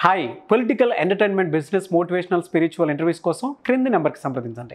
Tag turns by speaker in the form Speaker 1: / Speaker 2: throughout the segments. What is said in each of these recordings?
Speaker 1: Hi political entertainment business motivational spiritual interviews కోసం క్రింది నెంబర్కి సంప్రదించండి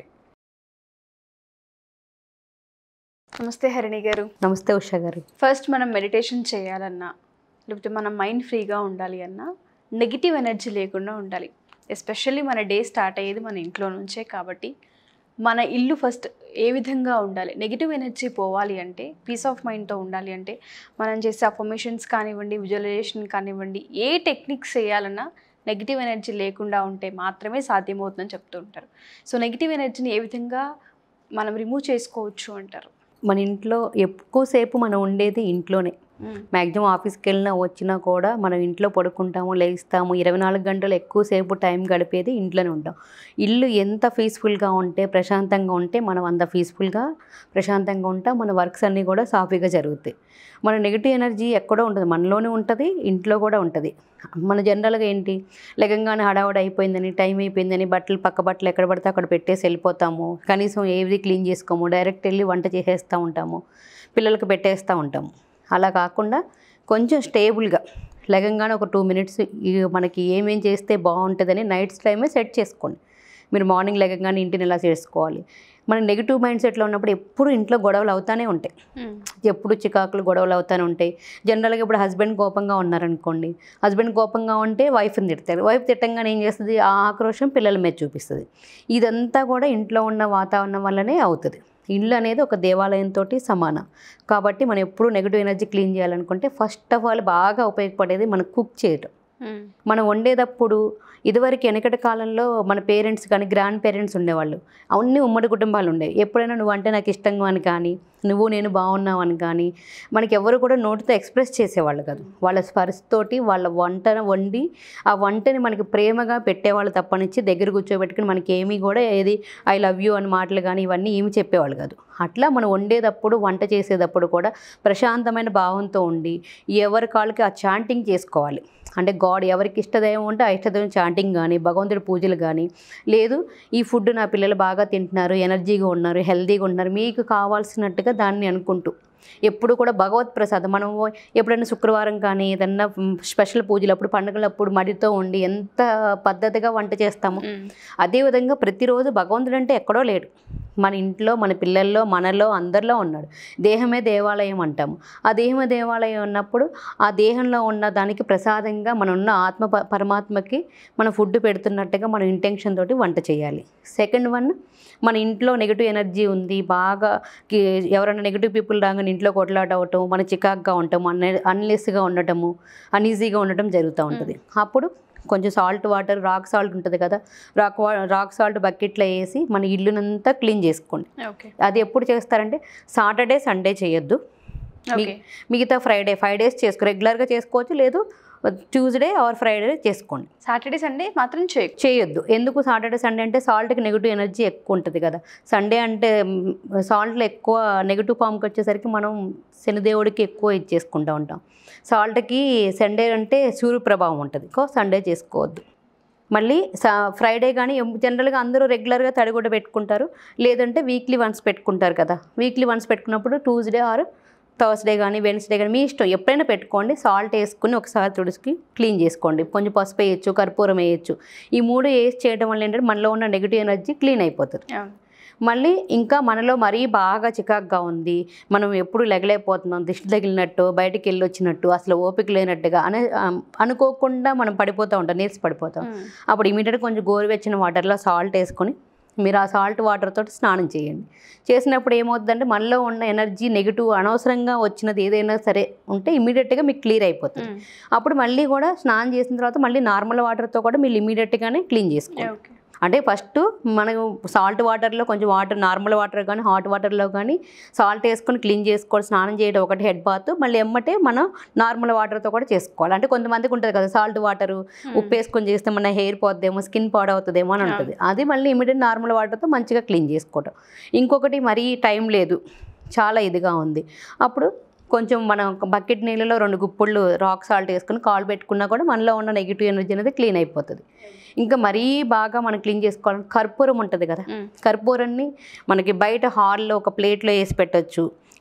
Speaker 2: నమస్తే హరిణి గారు
Speaker 3: నమస్తే ఉషా గారు
Speaker 2: ఫస్ట్ మనం మెడిటేషన్ చేయాలన్నా లేకపోతే మన మైండ్ ఫ్రీగా ఉండాలి అన్నా నెగిటివ్ ఎనర్జీ లేకుండా ఉండాలి ఎస్పెషల్లీ మన డే స్టార్ట్ అయ్యేది మన ఇంట్లో నుంచే కాబట్టి మన ఇల్లు ఫస్ట్ ఏ విధంగా ఉండాలి నెగిటివ్ ఎనర్జీ పోవాలి అంటే పీస్ ఆఫ్ మైండ్తో ఉండాలి అంటే మనం చేసే అఫర్మేషన్స్ కానివ్వండి విజువలైజేషన్ కానివ్వండి ఏ టెక్నిక్స్ చేయాలన్నా నెగిటివ్ ఎనర్జీ లేకుండా ఉంటే మాత్రమే సాధ్యమవుతుందని చెప్తూ ఉంటారు సో నెగిటివ్ ఎనర్జీని ఏ విధంగా మనం రిమూవ్ చేసుకోవచ్చు అంటారు
Speaker 3: మన ఇంట్లో ఎక్కువసేపు మనం ఉండేది ఇంట్లోనే మ్యాక్సిమం ఆఫీస్కి వెళ్ళినా వచ్చినా కూడా మనం ఇంట్లో పడుకుంటాము లేస్తాము ఇరవై నాలుగు గంటలు ఎక్కువసేపు టైం గడిపేది ఇంట్లోనే ఉంటాం ఇల్లు ఎంత పీస్ఫుల్గా ఉంటే ప్రశాంతంగా ఉంటే మనం అంత పీస్ఫుల్గా ప్రశాంతంగా ఉంటాం మన వర్క్స్ అన్నీ కూడా సాఫీగా జరుగుతాయి మన నెగిటివ్ ఎనర్జీ ఎక్కడో ఉంటుంది మనలోనే ఉంటుంది ఇంట్లో కూడా ఉంటుంది మన జనరల్గా ఏంటి లెగంగానే హడావుడి అయిపోయిందని టైం అయిపోయిందని బట్టలు పక్క బట్టలు ఎక్కడ పడితే అక్కడ పెట్టేసి వెళ్ళిపోతాము కనీసం ఏది క్లీన్ చేసుకోము డైరెక్ట్ వెళ్ళి వంట చేసేస్తూ ఉంటాము పిల్లలకు పెట్టేస్తూ ఉంటాము అలా కాకుండా కొంచెం స్టేబుల్గా లెగంగానే ఒక టూ మినిట్స్ మనకి ఏమేం చేస్తే బాగుంటుందని నైట్స్ టైమే సెట్ చేసుకోండి మీరు మార్నింగ్ లెగంగానే ఇంటిని ఎలా చేసుకోవాలి మన నెగిటివ్ మైండ్ సెట్లో ఉన్నప్పుడు ఎప్పుడు ఇంట్లో గొడవలు అవుతానే ఉంటాయి ఎప్పుడు చికాకులు గొడవలు అవుతూనే ఉంటాయి జనరల్గా ఇప్పుడు హస్బెండ్ కోపంగా ఉన్నారనుకోండి హస్బెండ్ కోపంగా ఉంటే వైఫ్ని తిడతారు వైఫ్ తిట్టంగానే ఏం చేస్తుంది ఆ ఆక్రోషం పిల్లల మీద చూపిస్తుంది ఇదంతా కూడా ఇంట్లో ఉన్న వాతావరణం వల్లనే అవుతుంది ఇల్లు అనేది ఒక దేవాలయంతో సమానం కాబట్టి మనం ఎప్పుడు నెగిటివ్ ఎనర్జీ క్లీన్ చేయాలనుకుంటే ఫస్ట్ ఆఫ్ ఆల్ బాగా ఉపయోగపడేది మనం కుక్ చేయటం మనం వండేటప్పుడు ఇదివరకు వెనకటి కాలంలో మన పేరెంట్స్ కానీ గ్రాండ్ పేరెంట్స్ ఉండేవాళ్ళు అన్ని ఉమ్మడి కుటుంబాలు ఉండేవి ఎప్పుడైనా నువ్వు అంటే నాకు ఇష్టంగా అని కానీ నువ్వు నేను బాగున్నావు అని కానీ మనకి ఎవరు కూడా నోటితో ఎక్స్ప్రెస్ చేసేవాళ్ళు కాదు వాళ్ళ స్పర్శతోటి వాళ్ళ వంటను వండి ఆ వంటని మనకి ప్రేమగా పెట్టేవాళ్ళు తప్పనిచ్చి దగ్గర కూర్చోబెట్టుకుని మనకి ఏమీ కూడా ఏది ఐ లవ్ యూ అని మాటలు కానీ ఇవన్నీ ఏమి చెప్పేవాళ్ళు కాదు అట్లా మనం వండేటప్పుడు వంట చేసేటప్పుడు కూడా ప్రశాంతమైన భావంతో ఉండి ఎవరి కాళ్ళకి ఆ చాంటింగ్ చేసుకోవాలి అంటే గాడ్ ఎవరికి ఇష్టదైవం ఉంటే ఆ ఇష్టదైవం చాంటింగ్ కానీ భగవంతుడి పూజలు కానీ లేదు ఈ ఫుడ్ నా పిల్లలు బాగా తింటున్నారు ఎనర్జీగా ఉన్నారు హెల్తీగా ఉన్నారు మీకు కావాల్సినట్టుగా దాన్ని అనుకుంటూ ఎప్పుడు కూడా భగవత్ ప్రసాదం మనం ఎప్పుడైనా శుక్రవారం కానీ ఏదన్నా స్పెషల్ పూజలు అప్పుడు పండుగలప్పుడు మడితో ఉండి ఎంత పద్ధతిగా వంట చేస్తాము అదేవిధంగా ప్రతిరోజు భగవంతుడు అంటే ఎక్కడో లేడు మన ఇంట్లో మన పిల్లల్లో మనలో అందరిలో ఉన్నాడు దేహమే దేవాలయం అంటాము ఆ దేహమే దేవాలయం ఉన్నప్పుడు ఆ దేహంలో ఉన్న దానికి ప్రసాదంగా మన ఉన్న ఆత్మ ప- పరమాత్మకి మన ఫుడ్ పెడుతున్నట్టుగా మన ఇంటెన్షన్ తోటి వంట చేయాలి సెకండ్ వన్ మన ఇంట్లో నెగిటివ్ ఎనర్జీ ఉంది బాగా కి- ఎవరైనా నెగిటివ్ పీపుల్ రాగానే ఇంట్లో కొట్లాట అవటం మన చికాక్గా ఉండటం అన్ అన్లెస్గా ఉండటము అన్ఈజీగా ఉండటం జరుగుతూ ఉంటుంది అప్పుడు కొంచెం సాల్ట్ వాటర్ రాక్ సాల్ట్ ఉంటుంది కదా రాక్ వా రాక్ సాల్ట్ బకెట్లో వేసి మన ఇల్లునంతా క్లీన్ చేసుకోండి
Speaker 2: ఓకే
Speaker 3: అది ఎప్పుడు చేస్తారంటే సాటర్డే సండే చేయొద్దు
Speaker 2: ఓకే
Speaker 3: మిగతా ఫ్రైడే ఫైవ్ డేస్ చేసుకో రెగ్యులర్గా చేసుకోవచ్చు లేదు ట్యూస్డే ఆర్ ఫ్రైడే చేసుకోండి
Speaker 2: సాటర్డే సండే మాత్రం చేయకు
Speaker 3: చేయొద్దు ఎందుకు సాటర్డే సండే అంటే సాల్ట్కి నెగిటివ్ ఎనర్జీ ఎక్కువ ఉంటుంది కదా సండే అంటే సాల్ట్లో ఎక్కువ నెగిటివ్ ఫామ్కి వచ్చేసరికి మనం శనిదేవుడికి ఎక్కువ ఇచ్చేసుకుంటూ ఉంటాం సాల్ట్కి సండే అంటే సూర్య ప్రభావం ఉంటుంది కో సండే చేసుకోవద్దు మళ్ళీ సా ఫ్రైడే కానీ జనరల్గా అందరూ రెగ్యులర్గా తడిగుడ్డ పెట్టుకుంటారు లేదంటే వీక్లీ వన్స్ పెట్టుకుంటారు కదా వీక్లీ వన్స్ పెట్టుకున్నప్పుడు ట్యూస్డే ఆర్ థర్స్డే కానీ వెన్స్డే కానీ మీ ఇష్టం ఎప్పుడైనా పెట్టుకోండి సాల్ట్ వేసుకుని ఒకసారి తుడుచుకి క్లీన్ చేసుకోండి కొంచెం పసుపు వేయచ్చు కర్పూరం వేయచ్చు ఈ మూడు వేసి చేయడం వల్ల ఏంటంటే మనలో ఉన్న నెగిటివ్ ఎనర్జీ క్లీన్ అయిపోతుంది మళ్ళీ ఇంకా మనలో మరీ బాగా చికాగ్గా ఉంది మనం ఎప్పుడు లెగలేకపోతున్నాం దిష్టి తగిలినట్టు బయటికి వెళ్ళి వచ్చినట్టు అసలు ఓపిక లేనట్టుగా అనే ఆ, అనుకోకుండా మనం పడిపోతూ ఉంటాం నీర్స్ పడిపోతాం అప్పుడు ఇమీడియట్గా కొంచెం గోరువెచ్చిన వాటర్లో సాల్ట్ వేసుకొని మీరు ఆ సాల్ట్ వాటర్ తోటి స్నానం చేయండి చేసినప్పుడు ఏమవుతుందంటే మనలో ఉన్న ఎనర్జీ నెగిటివ్ అనవసరంగా వచ్చినది ఏదైనా సరే ఉంటే ఇమీడియట్గా మీకు క్లియర్ అయిపోతుంది అప్పుడు మళ్ళీ కూడా స్నానం చేసిన తర్వాత మళ్ళీ నార్మల్ వాటర్తో కూడా మీరు ఇమీడియట్గానే క్లీన్ చేసుకోండి
Speaker 2: ఓకే
Speaker 3: అంటే ఫస్ట్ మనం సాల్ట్ వాటర్లో కొంచెం వాటర్ నార్మల్ వాటర్ కానీ హాట్ వాటర్లో కానీ సాల్ట్ వేసుకొని క్లీన్ చేసుకోవాలి స్నానం చేయడం ఒకటి హెడ్ బాత్ మళ్ళీ ఎమ్మటే మనం నార్మల్ వాటర్తో కూడా చేసుకోవాలి అంటే కొంతమందికి ఉంటుంది కదా సాల్ట్ వాటర్ ఉప్పు వేసుకొని చేస్తే మన హెయిర్ పోద్దేమో స్కిన్ పాడవుతుందేమో అని ఉంటుంది అది మళ్ళీ ఇమీడియట్ నార్మల్ వాటర్తో మంచిగా క్లీన్ చేసుకోవటం ఇంకొకటి మరీ టైం లేదు చాలా ఇదిగా ఉంది అప్పుడు కొంచెం మనం ఒక బకెట్ నీళ్ళలో రెండు గుప్పుళ్ళు రాక్ సాల్ట్ వేసుకుని కాలు పెట్టుకున్నా కూడా మనలో ఉన్న నెగిటివ్ ఎనర్జీ అనేది క్లీన్ అయిపోతుంది ఇంకా మరీ బాగా మనం క్లీన్ చేసుకోవాలంటే కర్పూరం ఉంటుంది కదా కర్పూరాన్ని మనకి బయట హాల్లో ఒక ప్లేట్లో వేసి పెట్టొచ్చు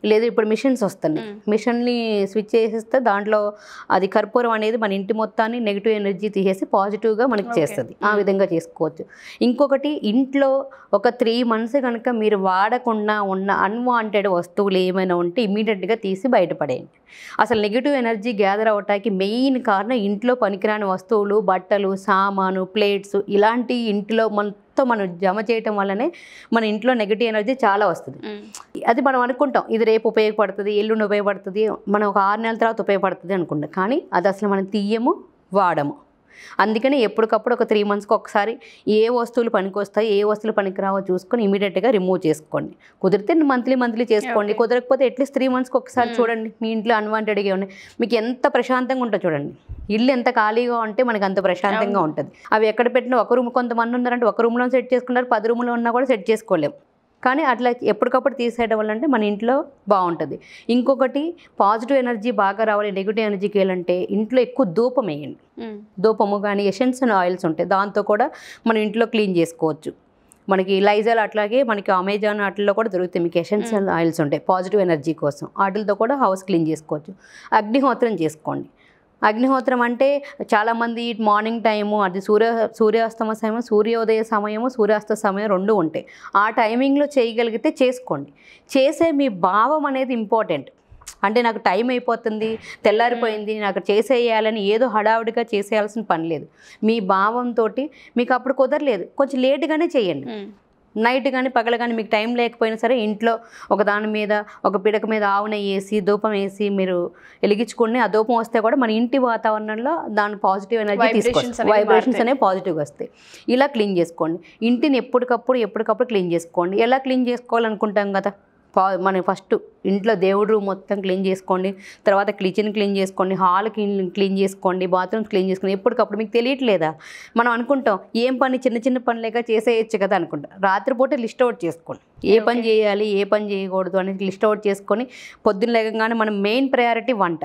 Speaker 3: లేదు ఇప్పుడు మిషన్స్ వస్తున్నాయి
Speaker 2: మ్మ్.
Speaker 3: మిషన్ని స్విచ్ చేసేస్తే దాంట్లో అది కర్పూరం అనేది మన ఇంటి మొత్తాన్ని నెగిటివ్ ఎనర్జీ తీసేసి పాజిటివ్గా మనకి
Speaker 2: Okay.
Speaker 3: చేస్తుంది ఆ విధంగా చేసుకోవచ్చు ఇంకొకటి ఇంట్లో ఒక త్రీ మంత్స్ కనుక మీరు వాడకుండా ఉన్న అన్వాంటెడ్ వస్తువులు ఏమైనా ఉంటే ఇమీడియట్గా తీసి బయటపడేయండి అసలు నెగిటివ్ ఎనర్జీ గ్యాదర్ అవటానికి మెయిన్ కారణం ఇంట్లో పనికిరాని వస్తువులు బట్టలు సామాను ప్లేట్స్ ఇలాంటి ఇంట్లో మొత్తం మనం జమ చేయటం వల్లనే మన ఇంట్లో నెగిటివ్ ఎనర్జీ చాలా వస్తుంది
Speaker 2: మ్మ్.
Speaker 3: అది మనం అనుకుంటాం ఇది రేపు ఉపయోగపడుతుంది ఎల్లుండి ఉపయోగపడుతుంది మనం ఒక ఆరు నెలల తర్వాత ఉపయోగపడుతుంది అనుకుంటాం కానీ అది అసలు మనం తీయము వాడము అందుకని ఎప్పటికప్పుడు ఒక త్రీ మంత్స్కి ఒకసారి ఏ వస్తువులు పనికొస్తాయి ఏ వస్తువులు పనికిరావో చూసుకొని ఇమీడియట్గా రిమూవ్ చేసుకోండి కుదిరితే మంత్లీ మంత్లీ చేసుకోండి
Speaker 2: Okay.
Speaker 3: కుదరకపోతే అట్లీస్ట్ త్రీ మంత్స్కి ఒకసారి
Speaker 2: Hmm.
Speaker 3: చూడండి మీ ఇంట్లో అన్వాంటెడ్గా ఉన్నాయి మీకు ఎంత ప్రశాంతంగా ఉంటుందో చూడండి ఇల్లు ఎంత ఖాళీగా ఉంటే మనకి అంత ప్రశాంతంగా
Speaker 2: అవును.
Speaker 3: ఉంటుంది అవి ఎక్కడ పెట్టినా ఒక రూమ్ కొంతమంది ఉన్నారంటే ఒక రూమ్లో సెట్ చేసుకుంటారు పది రూమ్లో ఉన్నా కూడా సెట్ చేసుకోలేం కానీ అట్లా ఎప్పటికప్పుడు తీసేయడం వల్ల అంటే మన ఇంట్లో బాగుంటుంది ఇంకొకటి పాజిటివ్ ఎనర్జీ బాగా రావాలి నెగిటివ్ ఎనర్జీకి వెళ్ళాలంటే ఇంట్లో ఎక్కువ ధూపం వేయండి
Speaker 2: మ్మ్.
Speaker 3: ధూపము కానీ ఎసెన్షియల్ ఆయిల్స్ ఉంటాయి దాంతో కూడా మనం ఇంట్లో క్లీన్ చేసుకోవచ్చు మనకి లైజాల్ అట్లాగే మనకి అమెజాన్ వాటిల్లో కూడా దొరుకుతాయి మీకు ఎసెన్షియల్ ఆయిల్స్ ఉంటాయి పాజిటివ్ ఎనర్జీ కోసం వాటితో కూడా హౌస్ క్లీన్ చేసుకోవచ్చు అగ్నిహోత్రం చేసుకోండి అగ్నిహోత్రం అంటే చాలామంది మార్నింగ్ టైము అది సూర్య సూర్యాస్తమ సమయం సూర్యోదయ సమయము సూర్యాస్త సమయం రెండు ఉంటాయి ఆ టైమింగ్లో చేయగలిగితే చేసుకోండి చేసే మీ భావం అనేది ఇంపార్టెంట్ అంటే నాకు టైం అయిపోతుంది తెల్లారిపోయింది నాకు చేసేయాలని ఏదో హడావుడిగా చేసేయాల్సిన పని లేదు మీ భావంతో మీకు అప్పుడు కుదరలేదు కొంచెం లేట్గానే చేయండి
Speaker 2: మ్మ్.
Speaker 3: నైట్ కానీ పగల కానీ మీకు టైం లేకపోయినా సరే ఇంట్లో ఒక దాని మీద ఒక పిడక మీద ఆవు నెయ్యి వేసి ధూపం వేసి మీరు వెలిగించుకుని ఆ ధూపం వస్తే కూడా మన ఇంటి వాతావరణంలో దాని పాజిటివ్ ఎనర్జీ
Speaker 2: Vibrations
Speaker 3: తీసుకొస్తుంది
Speaker 2: అనేవి
Speaker 3: వైబ్రేషన్స్
Speaker 2: మారుతాయి.
Speaker 3: అనేవి పాజిటివ్గా వస్తాయి ఇలా క్లీన్ చేసుకోండి ఇంటిని ఎప్పటికప్పుడు ఎప్పటికప్పుడు క్లీన్ చేసుకోండి ఎలా క్లీన్ చేసుకోవాలనుకుంటాం కదా పా మనం ఫస్ట్ ఇంట్లో దేవుడు రూమ్ మొత్తం క్లీన్ చేసుకోండి తర్వాత కిచెన్ క్లీన్ చేసుకోండి హాల్ క్లీన్ క్లీన్ చేసుకోండి బాత్రూమ్స్ క్లీన్ చేసుకోండి ఎప్పటికప్పుడు మీకు తెలియట్లేదా మనం అనుకుంటాం ఏం పని చిన్న చిన్న పనులేక చేసేయచ్చు కదా అనుకుంటాం రాత్రిపూట లిస్ట్ అవుట్ చేసుకోండి ఏ పని
Speaker 2: Okay.
Speaker 3: చేయాలి ఏ పని చేయకూడదు అనేది లిస్ట్ అవుట్ చేసుకొని పొద్దున్న లేకగానే మనం మెయిన్ ప్రయారిటీ వంట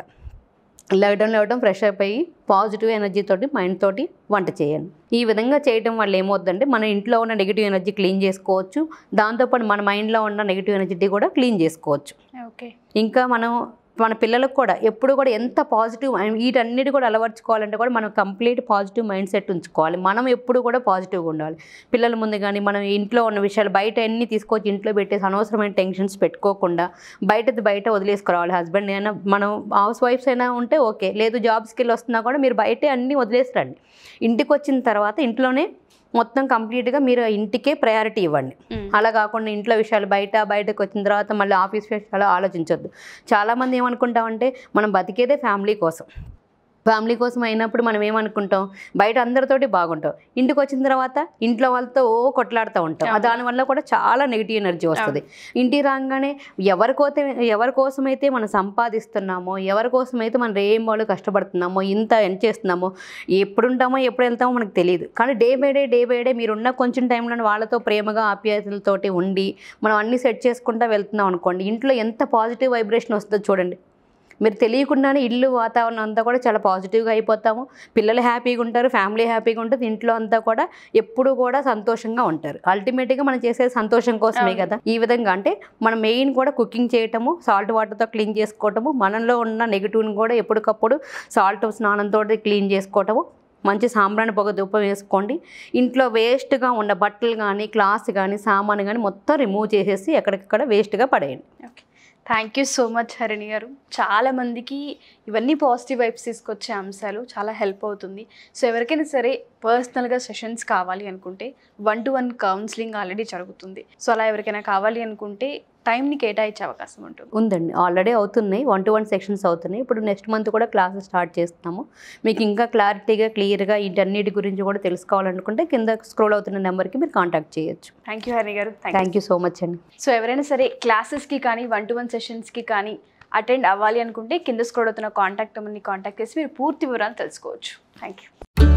Speaker 3: లేవడం లేవడం ఫ్రెష్ అయిపోయి పాజిటివ్ ఎనర్జీ తోటి మైండ్ తోటి వంట చేయండి ఈ విధంగా చేయడం వల్ల ఏమవుతుందంటే మన ఇంట్లో ఉన్న నెగిటివ్ ఎనర్జీ క్లీన్ చేసుకోవచ్చు దాంతోపాటు మన మైండ్లో ఉన్న నెగిటివ్ ఎనర్జీ కూడా క్లీన్ చేసుకోవచ్చు
Speaker 2: ఓకే
Speaker 3: ఇంకా మనం మన పిల్లలకు కూడా ఎప్పుడు కూడా ఎంత పాజిటివ్ వీటన్నిటి కూడా అలవర్చుకోవాలంటే కూడా మనం కంప్లీట్ పాజిటివ్ మైండ్ సెట్ ఉంచుకోవాలి మనం ఎప్పుడు కూడా పాజిటివ్గా ఉండాలి పిల్లల ముందు కానీ మనం ఇంట్లో ఉన్న విషయాలు బయట అన్ని తీసుకొచ్చి ఇంట్లో పెట్టేసి అనవసరమైన టెన్షన్స్ పెట్టుకోకుండా బయటది బయట వదిలేసుకురావాలి హస్బెండ్ అయినా మనం హౌస్ వైఫ్స్ అయినా ఉంటే ఓకే లేదు జాబ్స్కి వెళ్ళి వస్తున్నా కూడా మీరు బయటే అన్నీ వదిలేసిరండి ఇంటికి వచ్చిన తర్వాత ఇంట్లోనే మొత్తం కంప్లీట్గా మీరు ఇంటికే ప్రయారిటీ ఇవ్వండి
Speaker 2: మ్మ్.
Speaker 3: అలా కాకుండా ఇంట్లో విషయాలు బయట బయటకు వచ్చిన తర్వాత మళ్ళీ ఆఫీస్ విషయాలు ఆలోచించొద్దు చాలామంది ఏమనుకుంటామంటే మనం బతికేదే ఫ్యామిలీ కోసం ఫ్యామిలీ కోసం అయినప్పుడు మనం ఏమనుకుంటాం బయట అందరితోటి బాగుంటాం ఇంటికి వచ్చిన తర్వాత ఇంట్లో వాళ్ళతో ఓ కొట్లాడుతూ ఉంటాం
Speaker 2: అవును.
Speaker 3: దానివల్ల కూడా చాలా నెగిటివ్ ఎనర్జీ వస్తుంది ఇంటికి రాగానే ఎవరికోతే ఎవరి కోసమైతే మనం సంపాదిస్తున్నామో ఎవరి కోసమైతే మనం రేం వాళ్ళు కష్టపడుతున్నామో ఇంత ఎంత చేస్తున్నామో ఎప్పుడు ఉంటామో ఎప్పుడు వెళ్తామో మనకు తెలియదు కానీ day by day day by day మీరున్న కొంచెం టైంలో వాళ్ళతో ప్రేమగా ఆప్యాయతలతోటి ఉండి మనం అన్ని సెట్ చేసుకుంటూ వెళ్తున్నాం అనుకోండి ఇంట్లో ఎంత పాజిటివ్ వైబ్రేషన్ వస్తుందో చూడండి మీరు తెలియకుండానే ఇల్లు వాతావరణం అంతా కూడా చాలా పాజిటివ్గా అయిపోతాము పిల్లలు హ్యాపీగా ఉంటారు ఫ్యామిలీ హ్యాపీగా ఉంటుంది ఇంట్లో అంతా కూడా ఎప్పుడు కూడా సంతోషంగా ఉంటారు అల్టిమేట్గా మనం చేసేది సంతోషం కోసమే
Speaker 2: అవును.
Speaker 3: కదా ఈ విధంగా అంటే మనం మెయిన్ కూడా కుకింగ్ చేయటము సాల్ట్ వాటర్తో క్లీన్ చేసుకోవటము మనలో ఉన్న నెగిటివ్ని కూడా ఎప్పటికప్పుడు సాల్ట్ స్నానంతో క్లీన్ చేసుకోవటము మంచి సాంబ్రాణి పొగ ధూపం వేసుకోండి ఇంట్లో వేస్ట్గా ఉన్న బట్టలు కానీ క్లాస్ కానీ సామాను కానీ మొత్తం రిమూవ్ చేసేసి ఎక్కడికక్కడ వేస్ట్గా పడేయండి
Speaker 2: okay thank you so much Harini garu చాలా మందికి ఇవన్నీ పాజిటివ్ వైబ్స్ తీసుకొచ్చే అంశాలు చాలా హెల్ప్ అవుతుంది సో ఎవరికైనా సరే పర్సనల్గా సెషన్స్ కావాలి అనుకుంటే one to one counselling already జరుగుతుంది సో అలా ఎవరికైనా కావాలి అనుకుంటే టైంని కేటాయించే అవకాశం ఉంటుంది
Speaker 3: ఉందండి ఆల్రెడీ అవుతున్నాయి వన్ టు వన్ సెక్షన్స్ అవుతున్నాయి ఇప్పుడు నెక్స్ట్ మంత్ కూడా క్లాసెస్ స్టార్ట్ చేస్తున్నాము మీకు ఇంకా క్లారిటీగా క్లియర్గా వీటన్నిటి గురించి కూడా తెలుసుకోవాలనుకుంటే కింద స్క్రోల్ అవుతున్న నెంబర్కి మీరు కాంటాక్ట్ చేయొచ్చు
Speaker 2: thank you Harini garu thank
Speaker 3: thank you so much అండి
Speaker 2: సో ఎవరైనా సరే క్లాసెస్కి కానీ వన్ టు వన్ సెషన్స్కి కానీ అటెండ్ అవ్వాలి అనుకుంటే కింద స్క్రోల్ అవుతున్న కాంటాక్ట్ నెంబర్ని కాంటాక్ట్ చేసి మీరు పూర్తి వివరాలు తెలుసుకోవచ్చు థ్యాంక్ యూ